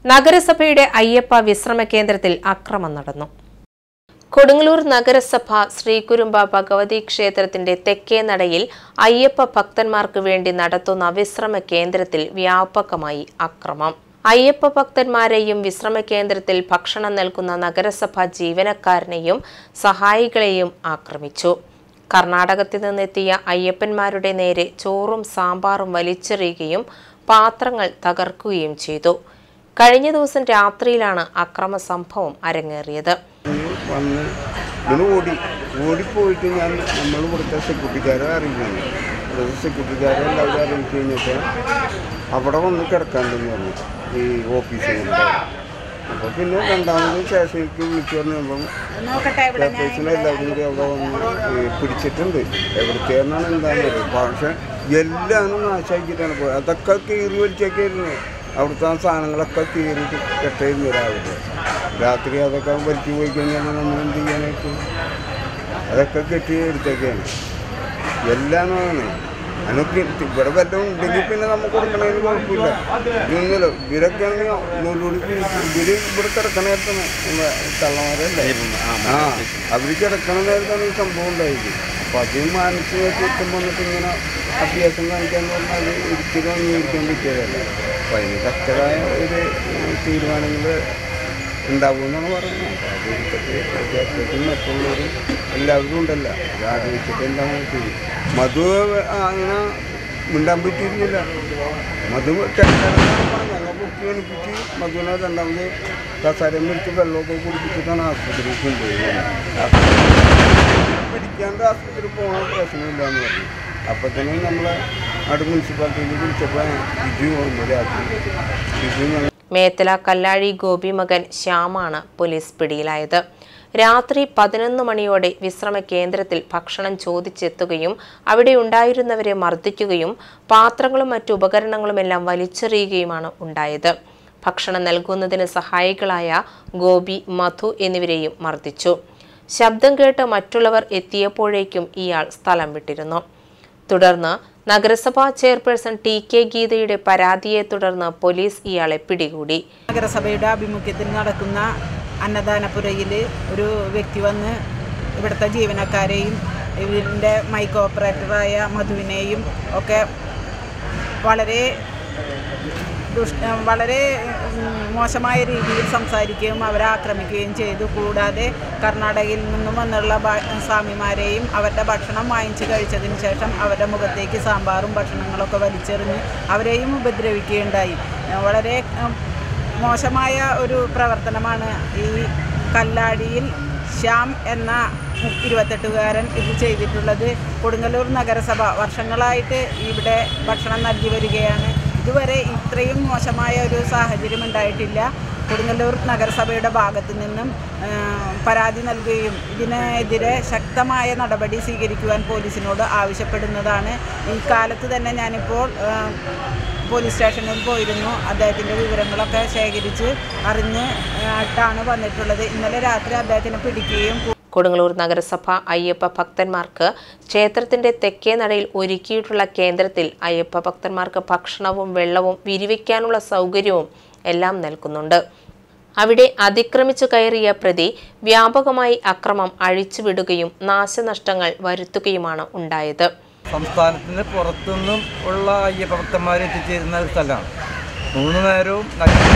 നഗരസഭയുടെ അയ്യപ്പ വിശ്രമ കേന്ദ്രത്തിൽ അക്രമം നടന്നു കൊടുങ്ങല്ലൂർ നഗരസഭ ശ്രീകുരുമ്പ ഭഗവതി ക്ഷേത്രത്തിന്റെ തെക്കേ നടയിൽ അയ്യപ്പ ഭക്തന്മാർക്ക് വേണ്ടി നടത്തുന്ന വിശ്രമ കേന്ദ്രത്തിൽ വ്യാപകമായി അക്രമം അയ്യപ്പ ഭക്തന്മാരെയും വിശ്രമ കേന്ദ്രത്തിൽ ഭക്ഷണം നൽകുന്ന നഗരസഭ ജീവനക്കാരനെയും സഹായികളെയും ആക്രമിച്ചു കർണാടകത്തിൽ നിന്നെത്തിയ അയ്യപ്പന്മാരുടെ നേരെ ചോറും സാമ്പാറും വലിച്ചെറിയുകയും പാത്രങ്ങൾ തകർക്കുകയും ചെയ്തു കഴിഞ്ഞ ദിവസം രാത്രിയിലാണ് അക്രമ സംഭവം അരങ്ങേറിയത് വന്ന് ഇവന് ഓടി ഓടിപ്പോയിട്ട് ഞാൻ നമ്മൾ ഇവിടുത്തെ സെക്യൂരിറ്റിക്കാരെ അറിയിക്കുന്നു ഇവിടുത്തെ സെക്യൂരിറ്റിക്കാരെ എല്ലാവരും അറിയിച്ചു കഴിഞ്ഞപ്പോൾ അവിടെ വന്ന് കിടക്കാണ്ടെന്ന് പറഞ്ഞു ഈ ഓഫീസിൽ അപ്പോൾ പിന്നെ രണ്ടാമത് സ്റ്റേഷനിലേക്ക് വിളിച്ചു പറഞ്ഞപ്പം സ്റ്റേഷനിൽ എല്ലാവരും കൂടി അവിടെ വന്ന് ഈ പിടിച്ചിട്ടുണ്ട് എവിടത്തേന്നാണ് എന്താണെന്ന് അറിയാം പക്ഷേ എല്ലാം നാശാക്കിയിട്ടാണ് പോയത് അതൊക്കെ കീറി വലിച്ചൊക്കെയായിരുന്നു അവിടുത്തെ ആ സാധനങ്ങളൊക്കെ കീറിയിട്ട് കെട്ടായിരുന്നു രാവിലെ രാത്രി അതൊക്കെ വലിച്ചു പോയി കഴിഞ്ഞാൽ നമ്മൾ എന്ത് ചെയ്യാനായിട്ട് അതൊക്കെ കെട്ടി എടുത്തേക്കാണ് എല്ലാം ആണ് അതിനൊക്കെ ഇവിടെ വല്ലതും ഉണ്ടെങ്കിൽ പിന്നെ നമുക്ക് കൊടുക്കണതിന് കുഴപ്പമില്ല ഇതൊന്നുമില്ല ഇവരൊക്കെ ആണെങ്കിൽ നൂലുകൂടി ഇവര് ഇവിടെ കിടക്കണ നേരത്താണ് തള്ളമാരല്ലേ ആ അവർ കിടക്കണ നേരത്താണ് ഈ സംഭവം ഉണ്ടായത് അപ്പം അത് മാനസികമായിട്ട് ഇഷ്ടം വന്നിട്ട് ഇങ്ങനെ അഭ്യാസം കാണിക്കാന്ന് പറഞ്ഞാൽ അത് ഒരിക്കലും അംഗീകരിക്കാൻ പറ്റിയതല്ല അപ്പം അതിന് കച്ചതായ ഒരു തീരുമാനങ്ങൾ ഉണ്ടാവുമെന്നാണ് പറയുന്നത് അപ്പോൾ അത് എടുത്തിട്ട് വിദ്യാർത്ഥികൾക്കും മറ്റുള്ളവരും എല്ലാവരും ഉണ്ടല്ലോ അത് ആലോചിച്ചിട്ട് എന്താ നോക്കി മധു ആ, അങ്ങനെ മിണ്ടാൻ പറ്റിയിരുന്നില്ല മധു കിടക്കാനാണ് പറഞ്ഞത് ഞങ്ങൾ ബുക്ക് കണിപ്പിച്ച് മധുവിനെ രണ്ടാമത് കസാരം മേടിച്ച് വെള്ളമൊക്കെ കുടിപ്പിച്ചിട്ടാണ് ആശുപത്രിയിൽ കൊണ്ടുപോയത് പിടിക്കാണ്ട് ആശുപത്രി പോകണ പ്രശ്നമില്ലാന്ന് പറഞ്ഞു അപ്പം തന്നെ നമ്മളെ അടുത്ത മുനിസിപ്പാലിറ്റിയിൽ വിളിച്ചപ്പോൾ ബിജു വന്നു രാത്രി ബിജു ഞങ്ങൾ മേത്തല കല്ലാഴി ഗോപി മകൻ ശ്യാമാണ് പോലീസ് പിടിയിലായത് രാത്രി പതിനൊന്ന് മണിയോടെ വിശ്രമ കേന്ദ്രത്തിൽ ഭക്ഷണം ചോദിച്ചെത്തുകയും അവിടെ ഉണ്ടായിരുന്നവരെ മർദ്ദിക്കുകയും പാത്രങ്ങളും മറ്റു ഉപകരണങ്ങളുമെല്ലാം വലിച്ചെറിയുകയുമാണ് ഉണ്ടായത് ഭക്ഷണം നൽകുന്നതിന് സഹായികളായ ഗോപി മധു എന്നിവരെയും മർദ്ദിച്ചു ശബ്ദം കേട്ട് മറ്റുള്ളവർ എത്തിയപ്പോഴേക്കും ഇയാൾ സ്ഥലം വിട്ടിരുന്നു തുടർന്ന് നഗരസഭാ ചെയർപേഴ്സൺ ടി കെ ഗീതയുടെ പരാതിയെ തുടർന്ന് പോലീസ് ഇയാളെ പിടികൂടി നഗരസഭയുടെ ആഭിമുഖ്യത്തിൽ നടക്കുന്ന അന്നദാനപുരയിൽ ഒരു വ്യക്തി വന്ന് ഇവിടുത്തെ ജീവനക്കാരെയും ഇതിൻ്റെ മൈക്ക് ഓപ്പറേറ്ററായ മധുവിനെയും ഒക്കെ വളരെ ദുഷ് വളരെ ഉം, മോശമായ രീതിയിൽ സംസാരിക്കുകയും അവരെ ആക്രമിക്കുകയും ചെയ്തു കൂടാതെ കർണാടകയിൽ നിന്നും വന്നുള്ള ഭ- സ്വാമിമാരെയും അവരുടെ ഭക്ഷണം വാങ്ങിച്ച് കഴിച്ചതിന് ശേഷം അവരുടെ മുഖത്തേക്ക് സാമ്പാറും ഭക്ഷണങ്ങളൊക്കെ വലിച്ചെറിഞ്ഞ് അവരെയും ഉപദ്രവിക്കുകയുണ്ടായി ഏഹ് വളരെ ഉം, മോശമായ ഒരു പ്രവർത്തനമാണ് ഈ കല്ലാടിയിൽ ശ്യാം എന്ന ഇരുപത്തെട്ടുകാരൻ ഇത് ചെയ്തിട്ടുള്ളത് കൊടുങ്ങല്ലൂർ നഗരസഭ വർഷങ്ങളായിട്ട് ഇവിടെ ഭക്ഷണം നൽകി വരികയാണ് ഇതുവരെ ഇത്രയും മോശമായ ഒരു സാഹചര്യം ഉണ്ടായിട്ടില്ല കൊടുങ്ങല്ലൂർ നഗരസഭയുടെ ഭാഗത്തു നിന്നും ആ, പരാതി നൽകുകയും ഇതിനെതിരെ ശക്തമായ നടപടി സ്വീകരിക്കുവാൻ പോലീസിനോട് ആവശ്യപ്പെടുന്നതാണ് ഈ കാലത്ത് തന്നെ ഞാനിപ്പോൾ ആ, പോലീസ് സ്റ്റേഷനിൽ പോയിരുന്നു അദ്ദേഹത്തിൻ്റെ വിവരങ്ങളൊക്കെ ശേഖരിച്ച് അറിഞ്ഞ് ആയിട്ടാണ് വന്നിട്ടുള്ളത് ഇന്നലെ രാത്രി അദ്ദേഹത്തിനെ പിടിക്കുകയും കൊടുങ്ങല്ലൂർ നഗരസഭ അയ്യപ്പ ഭക്തന്മാർക്ക് ക്ഷേത്രത്തിന്റെ തെക്കേ നടയിൽ ഒരുക്കിയിട്ടുള്ള കേന്ദ്രത്തിൽ അയ്യപ്പ ഭക്തന്മാർക്ക് ഭക്ഷണവും വെള്ളവും വിരിവയ്ക്കാനുള്ള സൗകര്യവും എല്ലാം നൽകുന്നുണ്ട് അവിടെ അതിക്രമിച്ചു കയറിയ പ്രതി വ്യാപകമായി അക്രമം അഴിച്ചുവിടുകയും നാശനഷ്ടങ്ങൾ വരുത്തുകയുമാണ് ഉണ്ടായത് സംസ്ഥാനത്തിന് പുറത്തുനിന്നും ഉള്ള അയ്യപ്പഭക്തന്മാർ എത്തിച്ചേരുന്ന ഒരു സ്ഥലമാണ് മൂന്ന് നേരവും നഗര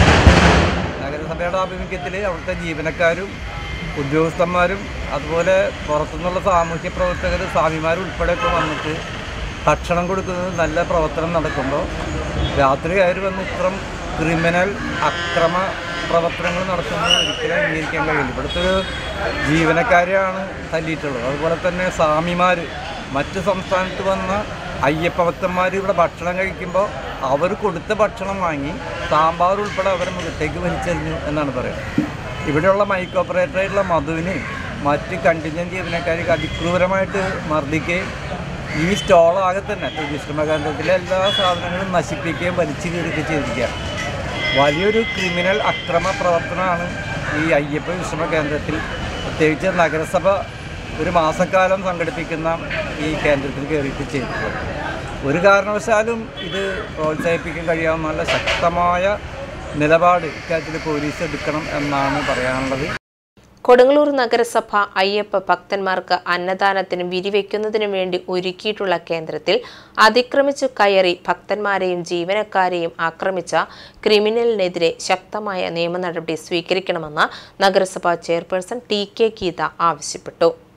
നഗരസഭയുടെ ആഭിമുഖ്യത്തിൽ അവിടുത്തെ ജീവനക്കാരും ഉദ്യോഗസ്ഥന്മാരും അതുപോലെ പുറത്തുനിന്നുള്ള സാമൂഹ്യ പ്രവർത്തകർ സ്വാമിമാരും ഉൾപ്പെടെയൊക്കെ വന്നിട്ട് ഭക്ഷണം കൊടുക്കുന്നത് നല്ല പ്രവർത്തനം നടക്കുമ്പോൾ രാത്രി കയറി വന്ന് ഇത്രം ക്രിമിനൽ അക്രമ പ്രവർത്തനങ്ങൾ നടത്തുന്നത് ഒരിക്കലും അംഗീകരിക്കാൻ കഴിയില്ല ഇവിടുത്തെ ഒരു ജീവനക്കാരെയാണ് തല്ലിയിട്ടുള്ളത് അതുപോലെ തന്നെ സ്വാമിമാർ മറ്റ് സംസ്ഥാനത്ത് വന്ന അയ്യപ്പ ഭക്തന്മാർ ഇവിടെ ഭക്ഷണം കഴിക്കുമ്പോൾ അവർ കൊടുത്ത ഭക്ഷണം വാങ്ങി സാമ്പാർ ഉൾപ്പെടെ അവരുടെ മുഖത്തേക്ക് വലിച്ചെറിഞ്ഞു എന്നാണ് പറയുന്നത് ഇവിടെയുള്ള മൈക്ക് ഓപ്പറേറ്ററായിട്ടുള്ള മധുവിന് മറ്റ് കണ്ടിന്യൻ ജീവനക്കാർക്ക് അതിക്രൂരമായിട്ട് മർദ്ദിക്കുകയും ഈ സ്റ്റോളാകെ തന്നെ ഈ വിശ്രമകേന്ദ്രത്തിലെ എല്ലാ സാധനങ്ങളും നശിപ്പിക്കുകയും വലിച്ചു കീറുകയും ചെയ്തിരിക്കുകയാണ് വലിയൊരു ക്രിമിനൽ അക്രമ പ്രവർത്തനമാണ് ഈ അയ്യപ്പ വിശ്രമ കേന്ദ്രത്തിൽ പ്രത്യേകിച്ച് നഗരസഭ ഒരു മാസക്കാലം സംഘടിപ്പിക്കുന്ന ഈ കേന്ദ്രത്തിൽ കയറിയിട്ട് ചെയ്തിട്ടുള്ളത് ഒരു കാരണവശാലും ഇത് പ്രോത്സാഹിപ്പിക്കാൻ കഴിയാവുന്ന നല്ല ശക്തമായ നിലപാട് ഇക്കാര്യത്തിൽ പോലീസ് എടുക്കണം എന്നാണ് പറയാനുള്ളത് കൊടുങ്ങല്ലൂർ നഗരസഭ അയ്യപ്പ ഭക്തന്മാർക്ക് അന്നദാനത്തിന് വിരിവെക്കുന്നതിനു വേണ്ടി ഒരുക്കിയിട്ടുള്ള കേന്ദ്രത്തിൽ അതിക്രമിച്ചു കയറി ഭക്തന്മാരെയും ജീവനക്കാരെയും ആക്രമിച്ച ക്രിമിനലിനെതിരെ ശക്തമായ നിയമ നടപടി സ്വീകരിക്കണമെന്ന് നഗരസഭാ ചെയർപേഴ്സൺ ടി കെ ഗീത ആവശ്യപ്പെട്ടു